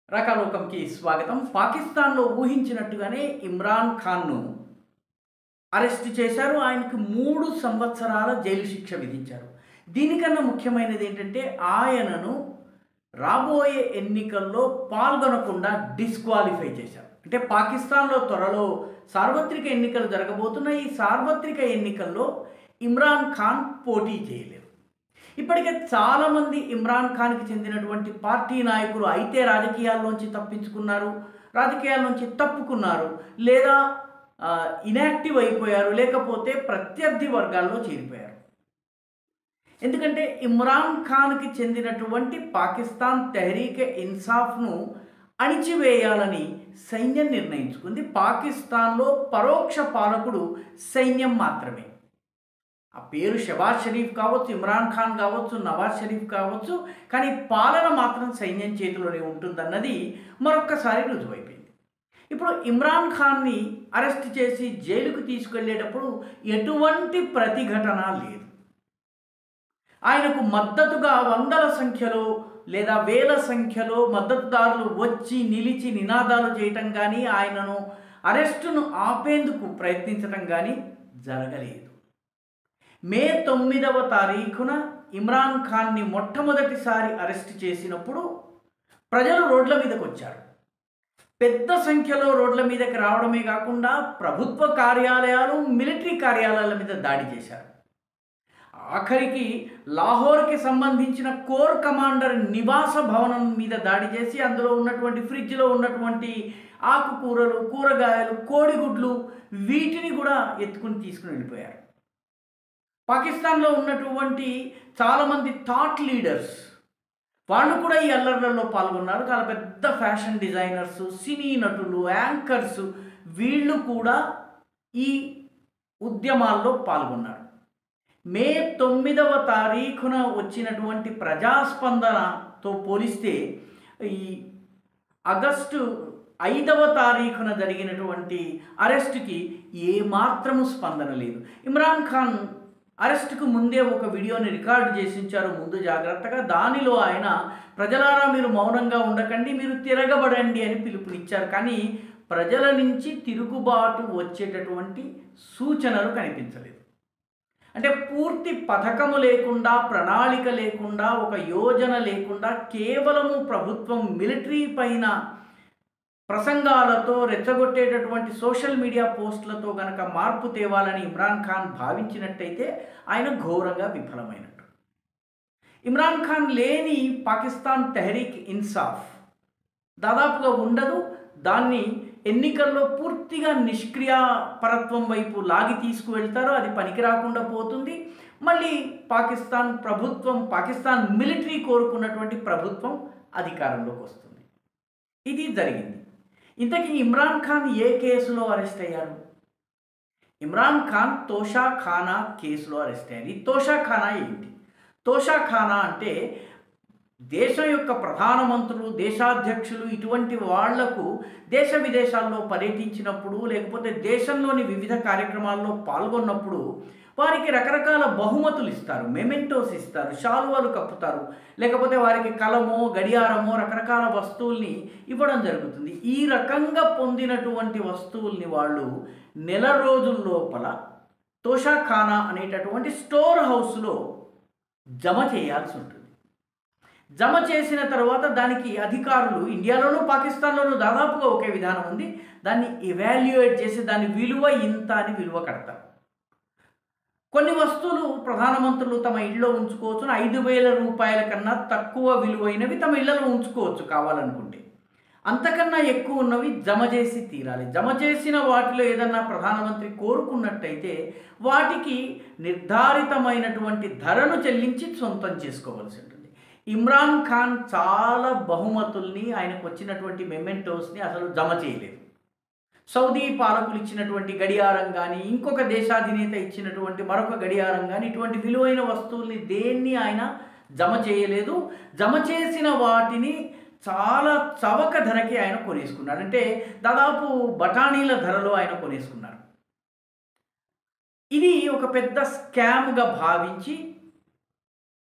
రకాలోకంకి స్వాగతం పాకిస్తాన్లో ఊహించినట్టుగానే ఇమ్రాన్ ఖాన్ను అరెస్ట్ చేశారు ఆయనకు మూడు సంవత్సరాల జైలు శిక్ష విధించారు దీనికన్నా ముఖ్యమైనది ఏంటంటే ఆయనను రాబోయే ఎన్నికల్లో పాల్గొనకుండా డిస్క్వాలిఫై చేశారు అంటే పాకిస్తాన్లో త్వరలో సార్వత్రిక ఎన్నికలు జరగబోతున్న ఈ సార్వత్రిక ఎన్నికల్లో ఇమ్రాన్ ఖాన్ పోటీ చేయలేరు ఇప్పటికే చాలామంది ఇమ్రాన్ ఖాన్కి చెందినటువంటి పార్టీ నాయకులు అయితే రాజకీయాల్లోంచి తప్పించుకున్నారు రాజకీయాల్లోంచి తప్పుకున్నారు లేదా ఇనాక్టివ్ అయిపోయారు లేకపోతే ప్రత్యర్థి వర్గాల్లో చేరిపోయారు ఎందుకంటే ఇమ్రాన్ ఖాన్కి చెందినటువంటి పాకిస్తాన్ తెహరీకే ఇన్సాఫ్ను అణిచివేయాలని సైన్యం నిర్ణయించుకుంది పాకిస్తాన్లో పరోక్ష పాలకుడు సైన్యం మాత్రమే ఆ పేరు షబాజ్ షరీఫ్ కావచ్చు ఇమ్రాన్ ఖాన్ కావచ్చు నవాజ్ షరీఫ్ కావచ్చు కానీ పాలన మాత్రం సైన్యం చేతిలోనే ఉంటుందన్నది మరొక్కసారి రుజువైపోయింది ఇప్పుడు ఇమ్రాన్ ఖాన్ని అరెస్ట్ చేసి జైలుకు తీసుకెళ్లేటప్పుడు ఎటువంటి ప్రతిఘటన లేదు ఆయనకు మద్దతుగా వందల సంఖ్యలో లేదా వేల సంఖ్యలో మద్దతుదారులు వచ్చి నిలిచి నినాదాలు చేయటం కానీ ఆయనను అరెస్టును ఆపేందుకు ప్రయత్నించటం కానీ జరగలేదు మే తొమ్మిదవ తారీఖున ఇమ్రాన్ ఖాన్ని మొట్టమొదటిసారి అరెస్ట్ చేసినప్పుడు ప్రజలు రోడ్ల మీదకి వచ్చారు పెద్ద సంఖ్యలో రోడ్ల మీదకి రావడమే కాకుండా ప్రభుత్వ కార్యాలయాలు మిలిటరీ కార్యాలయాల మీద దాడి చేశారు ఆఖరికి లాహోర్కి సంబంధించిన కోర్ కమాండర్ నివాస భవనం మీద దాడి చేసి అందులో ఉన్నటువంటి ఫ్రిడ్జ్లో ఉన్నటువంటి ఆకుకూరలు కూరగాయలు కోడిగుడ్లు వీటిని కూడా ఎత్తుకుని తీసుకుని వెళ్ళిపోయారు పాకిస్తాన్లో ఉన్నటువంటి చాలామంది థాట్ లీడర్స్ వాళ్ళు కూడా ఈ అల్లర్లలో పాల్గొన్నారు చాలా పెద్ద ఫ్యాషన్ డిజైనర్స్ సినీ నటులు యాంకర్స్ వీళ్ళు కూడా ఈ ఉద్యమాల్లో పాల్గొన్నారు మే తొమ్మిదవ తారీఖున వచ్చినటువంటి ప్రజాస్పందనతో పోలిస్తే ఈ ఆగస్టు ఐదవ తారీఖున జరిగినటువంటి అరెస్టుకి ఏమాత్రము స్పందన లేదు ఇమ్రాన్ ఖాన్ అరెస్టుకు ముందే ఒక వీడియోని రికార్డు చేసి ఉంచారు ముందు జాగ్రత్తగా దానిలో ఆయన ప్రజలారా మీరు మౌనంగా ఉండకండి మీరు తిరగబడండి అని పిలుపునిచ్చారు కానీ ప్రజల నుంచి తిరుగుబాటు వచ్చేటటువంటి సూచనలు కనిపించలేదు అంటే పూర్తి పథకము లేకుండా ప్రణాళిక లేకుండా ఒక యోజన లేకుండా కేవలము ప్రభుత్వం మిలిటరీ పైన ప్రసంగాలతో రెచ్చగొట్టేటటువంటి సోషల్ మీడియా పోస్టులతో గనక మార్పు తేవాలని ఇమ్రాన్ ఖాన్ భావించినట్టయితే ఆయన ఘోరంగా విఫలమైనట్టు ఇమ్రాన్ ఖాన్ లేని పాకిస్తాన్ తెహరీక్ ఇన్సాఫ్ దాదాపుగా ఉండదు దాన్ని ఎన్నికల్లో పూర్తిగా నిష్క్రియాపరత్వం వైపు లాగి తీసుకువెళ్తారు అది పనికి రాకుండా పోతుంది మళ్ళీ పాకిస్తాన్ ప్రభుత్వం పాకిస్తాన్ మిలిటరీ కోరుకున్నటువంటి ప్రభుత్వం అధికారంలోకి వస్తుంది ఇది జరిగింది ఇంతకీ ఇమ్రాన్ ఖాన్ ఏ కేసులో అరెస్ట్ అయ్యారు ఇమ్రాన్ ఖాన్ తోషా ఖానా కేసులో అరెస్ట్ అయ్యారు ఈ తోషా ఖానా ఏంటి తోషా ఖానా అంటే దేశం యొక్క ప్రధానమంత్రులు దేశాధ్యక్షులు ఇటువంటి వాళ్లకు దేశ విదేశాల్లో పర్యటించినప్పుడు లేకపోతే దేశంలోని వివిధ కార్యక్రమాల్లో పాల్గొన్నప్పుడు వారికి రకరకాల బహుమతులు ఇస్తారు మెమెంటోస్ ఇస్తారు శాలువాలు కప్పుతారు లేకపోతే వారికి కలమో గడియారమో రకరకాల వస్తువుల్ని ఇవ్వడం జరుగుతుంది ఈ రకంగా పొందినటువంటి వస్తువుల్ని వాళ్ళు నెల రోజుల లోపల తోషాఖానా అనేటటువంటి స్టోర్ హౌస్లో జమ చేయాల్సి ఉంటుంది జమ చేసిన తర్వాత దానికి అధికారులు ఇండియాలోనూ పాకిస్తాన్లోనూ దాదాపుగా ఒకే విధానం ఉంది దాన్ని ఇవాల్యుయేట్ చేసి దాని విలువ ఇంత అని విలువ కడతారు కొన్ని వస్తువులు ప్రధానమంత్రులు తమ ఇళ్ళలో ఉంచుకోవచ్చు ఐదు వేల రూపాయల కన్నా తక్కువ విలువైనవి తమ ఇళ్లలో ఉంచుకోవచ్చు కావాలనుకుంటే అంతకన్నా ఎక్కువ ఉన్నవి జమ చేసి తీరాలి జమ చేసిన వాటిలో ఏదన్నా ప్రధానమంత్రి కోరుకున్నట్టయితే వాటికి నిర్ధారితమైనటువంటి ధరను చెల్లించి సొంతం చేసుకోవాల్సి ఉంటుంది ఇమ్రాన్ ఖాన్ చాలా బహుమతుల్ని ఆయనకు వచ్చినటువంటి మెమెంటోస్ని అసలు జమ చేయలేదు సౌదీ పాలకులు ఇచ్చినటువంటి గడియారం కానీ ఇంకొక దేశాధినేత ఇచ్చినటువంటి మరొక గడియారం కానీ ఇటువంటి విలువైన వస్తువుల్ని దేన్ని ఆయన జమ చేయలేదు జమ చేసిన వాటిని చాలా చవక ధరకి ఆయన కొనేసుకున్నాడు అంటే దాదాపు బఠానీల ధరలో ఆయన కొనేసుకున్నారు ఇది ఒక పెద్ద స్కామ్గా భావించి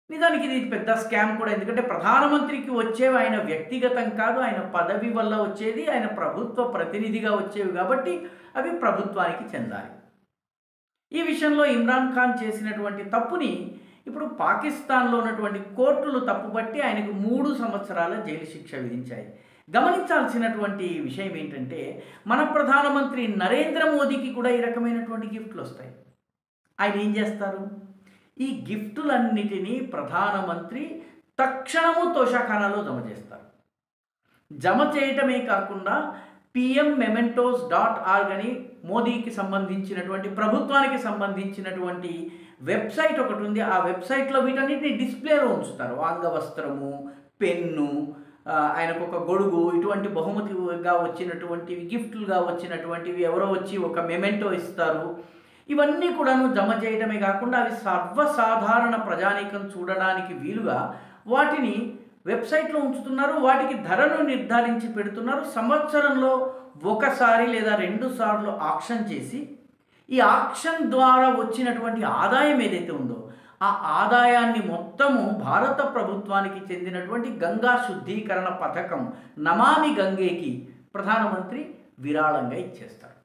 నిజానికి ఇది పెద్ద స్కామ్ కూడా ఎందుకంటే ప్రధానమంత్రికి వచ్చేవి ఆయన వ్యక్తిగతం కాదు ఆయన పదవి వల్ల వచ్చేది ఆయన ప్రభుత్వ ప్రతినిధిగా వచ్చేవి కాబట్టి అవి ప్రభుత్వానికి చెందాలి ఈ విషయంలో ఇమ్రాన్ ఖాన్ చేసినటువంటి తప్పుని ఇప్పుడు పాకిస్తాన్లో ఉన్నటువంటి కోర్టులు తప్పుపట్టి ఆయనకు మూడు సంవత్సరాల జైలు శిక్ష విధించాయి గమనించాల్సినటువంటి విషయం ఏంటంటే మన ప్రధానమంత్రి నరేంద్ర మోదీకి కూడా ఈ రకమైనటువంటి గిఫ్ట్లు వస్తాయి ఆయన ఏం చేస్తారు ఈ గిఫ్టులన్నిటినీ ప్రధానమంత్రి తక్షణము తోషాఖానాలో జమ చేస్తారు జమ చేయటమే కాకుండా పిఎం మెమెంటోస్ డాట్ ఆర్గ్ అని మోదీకి సంబంధించినటువంటి ప్రభుత్వానికి సంబంధించినటువంటి వెబ్సైట్ ఒకటి ఉంది ఆ వెబ్సైట్లో వీటన్నిటిని డిస్ప్లేలో ఉంచుతారు అంగవస్త్రము పెన్ను ఆ, ఆయనకు ఒక గొడుగు ఇటువంటి బహుమతిగా వచ్చినటువంటివి గిఫ్ట్లుగా వచ్చినటువంటివి ఎవరో వచ్చి ఒక మెమెంటో ఇస్తారు ఇవన్నీ కూడాను జమ చేయడమే కాకుండా అవి సర్వసాధారణ ప్రజానీకం చూడడానికి వీలుగా వాటిని వెబ్సైట్లో ఉంచుతున్నారు వాటికి ధరను నిర్ధారించి పెడుతున్నారు సంవత్సరంలో ఒకసారి లేదా రెండు సార్లు ఆక్షన్ చేసి ఈ ఆక్షన్ ద్వారా వచ్చినటువంటి ఆదాయం ఏదైతే ఉందో ఆ ఆదాయాన్ని మొత్తము భారత ప్రభుత్వానికి చెందినటువంటి గంగా శుద్ధీకరణ పథకం నమామి గంగేకి ప్రధానమంత్రి విరాళంగా ఇచ్చేస్తారు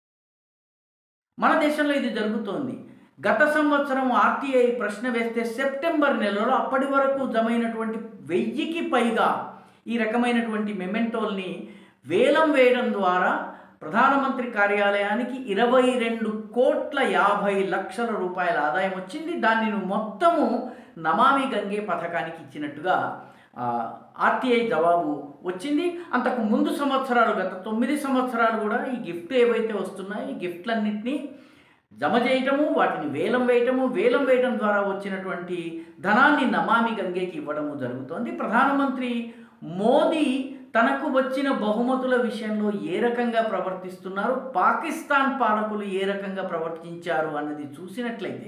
మన దేశంలో ఇది జరుగుతోంది గత సంవత్సరం ఆర్టీఐ ప్రశ్న వేస్తే సెప్టెంబర్ నెలలో అప్పటి వరకు జమైనటువంటి వెయ్యికి పైగా ఈ రకమైనటువంటి మెమెంటోల్ని వేలం వేయడం ద్వారా ప్రధానమంత్రి కార్యాలయానికి ఇరవై రెండు కోట్ల యాభై లక్షల రూపాయల ఆదాయం వచ్చింది దాన్ని మొత్తము నమామి గంగే పథకానికి ఇచ్చినట్టుగా ఆ, ఆర్టీఐ జవాబు వచ్చింది అంతకు ముందు సంవత్సరాలు గత తొమ్మిది సంవత్సరాలు కూడా ఈ గిఫ్ట్ ఏవైతే వస్తున్నాయో ఈ గిఫ్ట్లన్నింటినీ జమ చేయటము వాటిని వేలం వేయటము వేలం వేయటం ద్వారా వచ్చినటువంటి ధనాన్ని నమామి గంగేకి ఇవ్వడము జరుగుతోంది ప్రధానమంత్రి మోదీ తనకు వచ్చిన బహుమతుల విషయంలో ఏ రకంగా ప్రవర్తిస్తున్నారు పాకిస్తాన్ పాలకులు ఏ రకంగా ప్రవర్తించారు అన్నది చూసినట్లయితే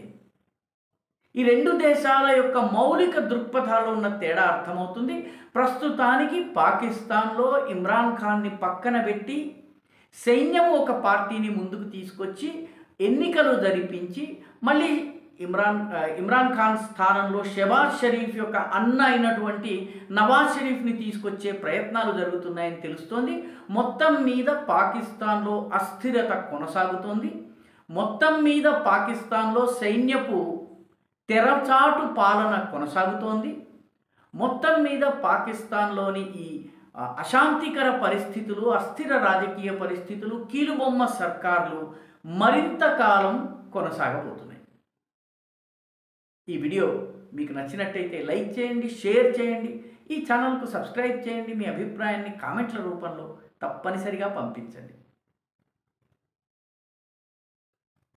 ఈ రెండు దేశాల యొక్క మౌలిక దృక్పథాల్లో ఉన్న తేడా అర్థమవుతుంది ప్రస్తుతానికి పాకిస్తాన్లో ఇమ్రాన్ ఖాన్ని పక్కన పెట్టి సైన్యం ఒక పార్టీని ముందుకు తీసుకొచ్చి ఎన్నికలు జరిపించి మళ్ళీ ఇమ్రాన్ ఆ, ఇమ్రాన్ ఖాన్ స్థానంలో షెబాజ్ షరీఫ్ యొక్క అన్న అయినటువంటి నవాజ్ షరీఫ్ని తీసుకొచ్చే ప్రయత్నాలు జరుగుతున్నాయని తెలుస్తోంది మొత్తం మీద పాకిస్తాన్లో అస్థిరత కొనసాగుతోంది మొత్తం మీద పాకిస్తాన్లో సైన్యపు తెరచాటు పాలన కొనసాగుతోంది మొత్తం మీద పాకిస్తాన్లోని ఈ ఆ, అశాంతికర పరిస్థితులు అస్థిర రాజకీయ పరిస్థితులు కీలుబొమ్మ సర్కార్లు మరింత కాలం కొనసాగబోతున్నాయి ఈ వీడియో మీకు నచ్చినట్టయితే లైక్ చేయండి షేర్ చేయండి ఈ ఛానల్కు సబ్స్క్రైబ్ చేయండి మీ అభిప్రాయాన్ని కామెంట్ల రూపంలో తప్పనిసరిగా పంపించండి